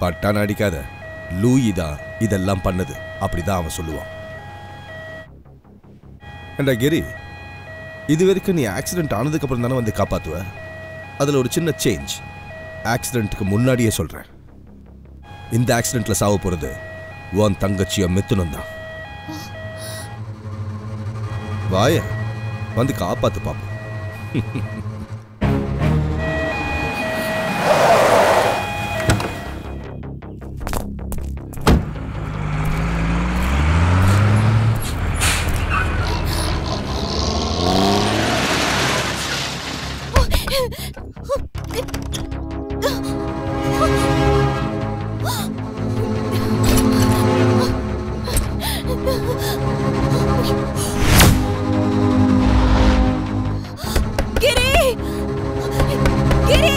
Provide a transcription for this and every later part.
பட்டான் அடிக்காத லூயி தான் இதெல்லாம் பண்ணது அப்படிதான் அவன் சொல்லுவான் ஏண்டா கிரி இது வரைக்கும் நீ ஆக்சிடென்ட் ஆனதுக்கு அப்புறம் தானே வந்து காப்பாத்துவ அதுல ஒரு சின்ன சேஞ்ச் ஆக்சிடென்ட்க்கு முன்னாடியே சொல்றேன் இந்த ஆக்சிடென்ட்ல சாவ போறது உன் தங்கச்சிய மித்துனம் தான் வாய வந்து காப்பாத்து பாப்போம் கிரி கிரி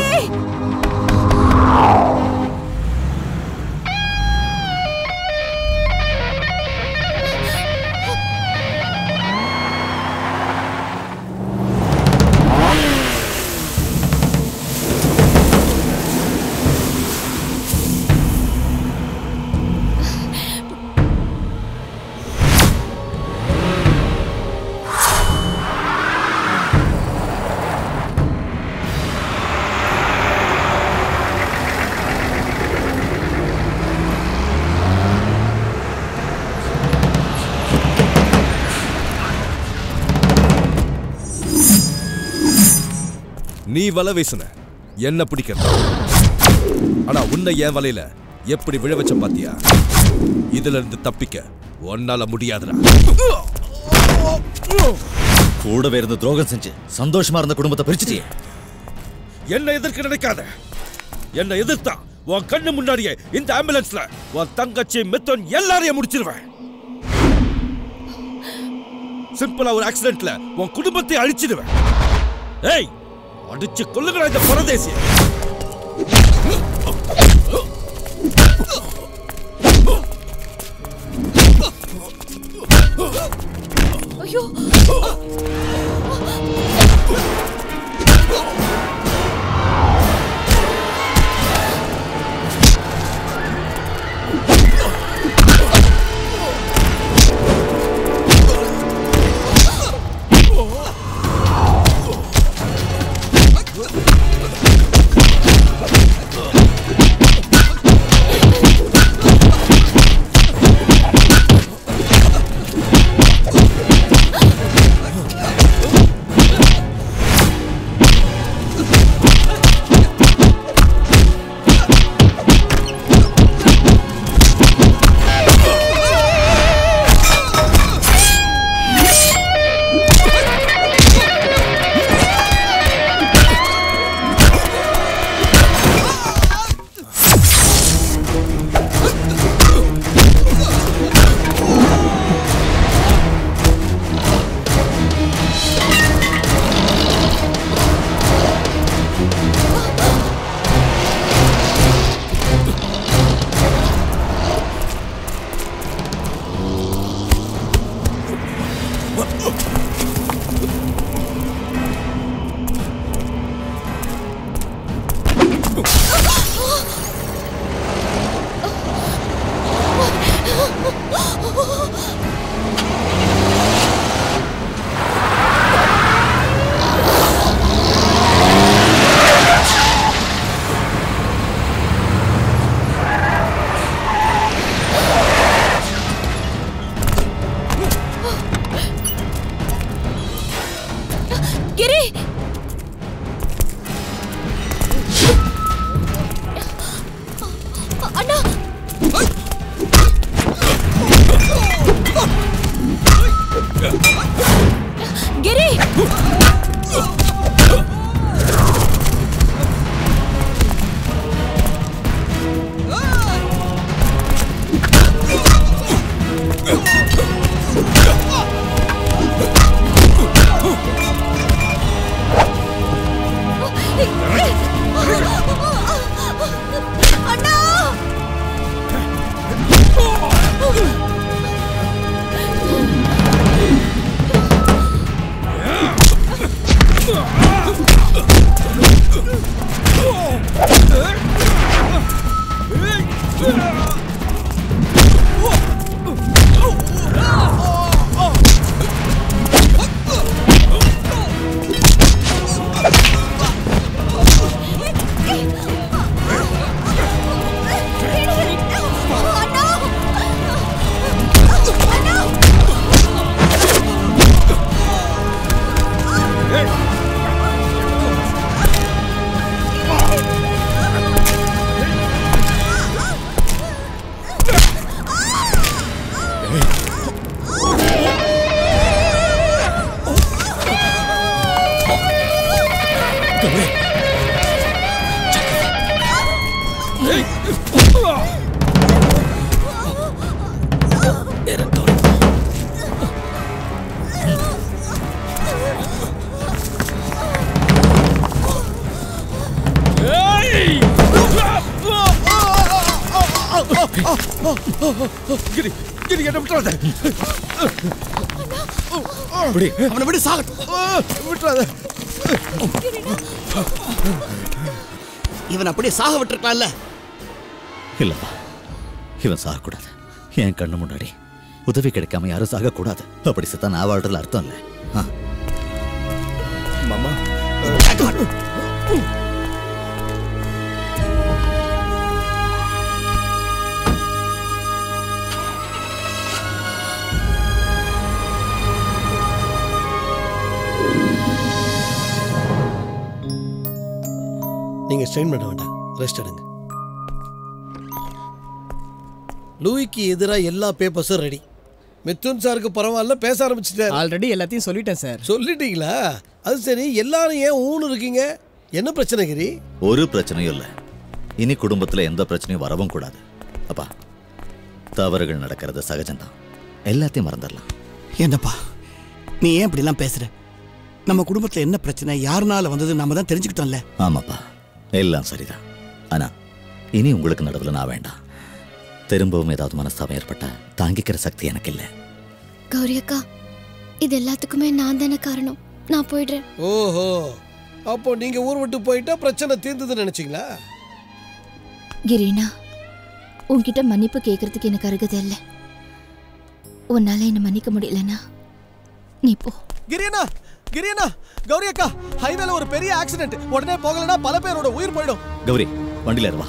நீ வலை வீசுன என்ன பிடிக்கிறது ஆனா உன்னை என் வலையில எப்படி விழ வச்ச பாத்தியா இதுல இருந்து தப்பிக்க உன்னால முடியாதுடா கூடவே இருந்து துரோகம் செஞ்சு சந்தோஷமா இருந்த குடும்பத்தை பிரிச்சுட்டியே என்ன எதிர்க்க நினைக்காத என்ன எதிர்த்தா உன் கண்ணு முன்னாடியே இந்த ஆம்புலன்ஸ்ல உன் தங்கச்சி மித்தன் எல்லாரையும் முடிச்சிருவேன் சிம்பிளா ஒரு ஆக்சிடென்ட்ல உன் குடும்பத்தை அழிச்சிடுவேன் ஏய் அடிச்சு கொல்லுங்களா இந்த பரதேசிய ஐயோ கிரி அண்ணா கிரி அண்ணா கிரி கிரி என்ன விட்டுறாத இப்படி அவனை விட்டு சாகட்டும் ஆ, விட்டுறாத இவன் அப்படியே சாக விட்டுருக்கலாம்ல இல்லப்பா இவன் சாகக்கூடாது என் கண்ணு முன்னாடி உதவி கிடைக்காம யாரும் சாகக்கூடாது அப்படி செத்தா நான் வாழ்றதுல அர்த்தம் இல்லை ஆ, மாமா நீங்க ஸ்ட்ரெயின் பண்ண வேண்டாம் ரெஸ்ட் எடுங்க லூயிக்கு எதிராக எல்லா பேப்பர்ஸும் ரெடி மிதுன் சாருக்கு பரவாயில்ல பேச ஆரம்பிச்சிட்டாரு ஆல்ரெடி எல்லாத்தையும் சொல்லிட்டேன் சார் சொல்லிட்டீங்களா அது சரி எல்லாரும் ஏன் ஊனு இருக்கீங்க என்ன பிரச்சனை கிரி ஒரு பிரச்சனையும் இல்லை இனி குடும்பத்துல எந்த பிரச்சனையும் வரவும் கூடாது அப்பா தவறுகள் நடக்கிறது சகஜம்தான் எல்லாத்தையும் மறந்துடலாம் என்னப்பா நீ ஏன் இப்படிலாம் பேசுற நம்ம குடும்பத்துல என்ன பிரச்சனை யாருனால வந்தது நாம தான் தெரிஞ்சுக்கிட்டோம்ல ஆமாப்பா எல்லாம் சரிதான் ஆனா இனி உங்களுக்கு நடுவில் நான் வேண்டாம் திரும்பவும் ஏதாவது மனஸ்தாபம் ஏற்பட்டா தாங்கிக்கிற சக்தி எனக்கு இல்லை கௌரி அக்கா இது எல்லாத்துக்குமே நான் தானே காரணம் நான் போயிடுறேன் ஓஹோ அப்போ நீங்க ஊர் விட்டு போயிட்டா பிரச்சனை தீர்ந்ததுன்னு நினைச்சீங்களா கிரீனா உன்கிட்ட மன்னிப்பு கேட்கறதுக்கு எனக்கு அருகதை இல்லை உன்னால என்ன மன்னிக்க முடியலனா நீ போ கிரியனா கிரியனா கௌரி அக்கா ஹைவேல ஒரு பெரிய ஆக்சிடென்ட் உடனே போகலனா பல பேரோட உயிர் போயிடும் கௌரி வண்டியில ஏறு வா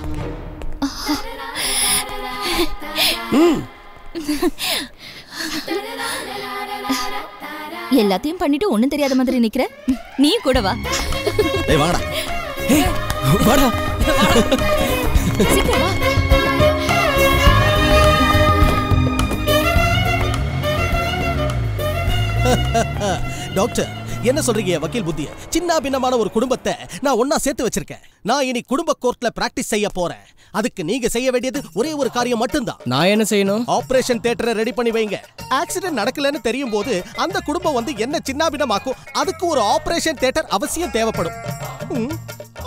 எல்லாத்தையும் பண்ணிட்டு ஒண்ணும் தெரியாத மாதிரி நிக்கிற நீ கூட வா டேய் வாங்கடா வாடா சீக்கிரம் வா டாக்டர் என்ன சொல்றீங்க வக்கீல் புத்திய சின்ன பின்னமான ஒரு குடும்பத்தை நான் ஒன்னா சேர்த்து வச்சிருக்கேன் நான் இனி குடும்ப கோர்ட்ல பிராக்டிஸ் செய்ய போறேன் அதுக்கு நீங்க செய்ய வேண்டியது ஒரே ஒரு காரியம் மட்டும்தான் நான் என்ன செய்யணும் ஆபரேஷன் தியேட்டரை ரெடி பண்ணி வைங்க ஆக்சிடென்ட் நடக்கலன்னு தெரியும் போது அந்த குடும்பம் வந்து என்ன சின்னாபின்னமாக்கும் அதுக்கு ஒரு ஆபரேஷன் தியேட்டர் அவசியம் தேவைப்படும் ம்.